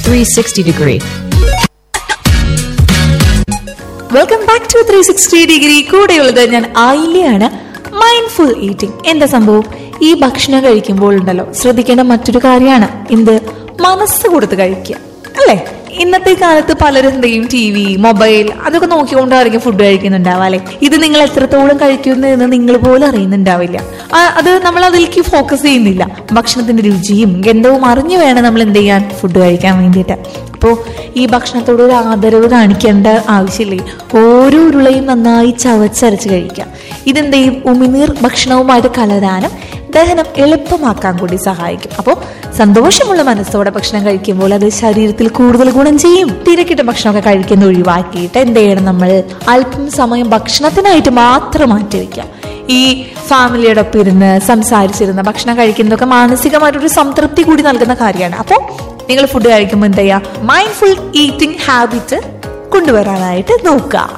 360 degree. Welcome back to three sixty degree കൂടെയുള്ളത് ഞാൻ ആയില്ലയാണ് mindful eating എന്താ സംഭവം ഈ ഭക്ഷണം കഴിക്കുമ്പോൾ ഉണ്ടല്ലോ ശ്രദ്ധിക്കേണ്ട മറ്റൊരു കാര്യമാണ് എന്ത് മനസ്സ് കൊടുത്ത് കഴിക്കുക അല്ലേ ഇന്നത്തെ കാലത്ത് പലരും എന്ത് ചെയ്യും ടി വി മൊബൈൽ അതൊക്കെ നോക്കിക്കൊണ്ടായിരിക്കും ഫുഡ് കഴിക്കുന്നുണ്ടാവുക അല്ലെ ഇത് നിങ്ങൾ എത്രത്തോളം കഴിക്കുന്നു എന്ന് നിങ്ങൾ പോലും അറിയുന്നുണ്ടാവില്ല ആ, അത് നമ്മൾ അതിലേക്ക് ഫോക്കസ് ചെയ്യുന്നില്ല ഭക്ഷണത്തിന്റെ രുചിയും ഗന്ധവും അറിഞ്ഞു വേണം നമ്മൾ എന്ത് ചെയ്യാൻ ഫുഡ് കഴിക്കാൻ വേണ്ടിയിട്ട് അപ്പോൾ ഈ ഭക്ഷണത്തോട് ഒരു ആദരവ് കാണിക്കേണ്ട ആവശ്യമില്ലേ ഓരോ ഉരുളയും നന്നായി ചവച്ചരച്ച് കഴിക്കാം ഇതെന്ത് ചെയ്യും ഉമിനീർ ഭക്ഷണവുമായിട്ട് കലരാനും ദഹനം എളുപ്പമാക്കാൻ കൂടി സഹായിക്കും അപ്പോൾ സന്തോഷമുള്ള മനസ്സോടെ ഭക്ഷണം കഴിക്കുമ്പോൾ അത് ശരീരത്തിൽ കൂടുതൽ ഗുണം ചെയ്യും തിരക്കിട്ട ഭക്ഷണമൊക്കെ കഴിക്കുന്ന ഒഴിവാക്കിയിട്ട് എന്ത് ചെയ്യണം നമ്മൾ അല്പം സമയം ഭക്ഷണത്തിനായിട്ട് മാത്രം മാറ്റി വയ്ക്കാം ഈ ഫാമിലിയോടൊപ്പം ഇരുന്ന് സംസാരിച്ചിരുന്ന് ഭക്ഷണം കഴിക്കുന്നതൊക്കെ മാനസികമായിട്ടൊരു സംതൃപ്തി കൂടി നൽകുന്ന കാര്യമാണ് അപ്പോൾ നിങ്ങൾ ഫുഡ് കഴിക്കുമ്പോൾ എന്താ ചെയ്യുക മൈൻഡ്ഫുൾ ഈറ്റിംഗ് ഹാബിറ്റ് കൊണ്ടുവരാനായിട്ട് നോക്കുക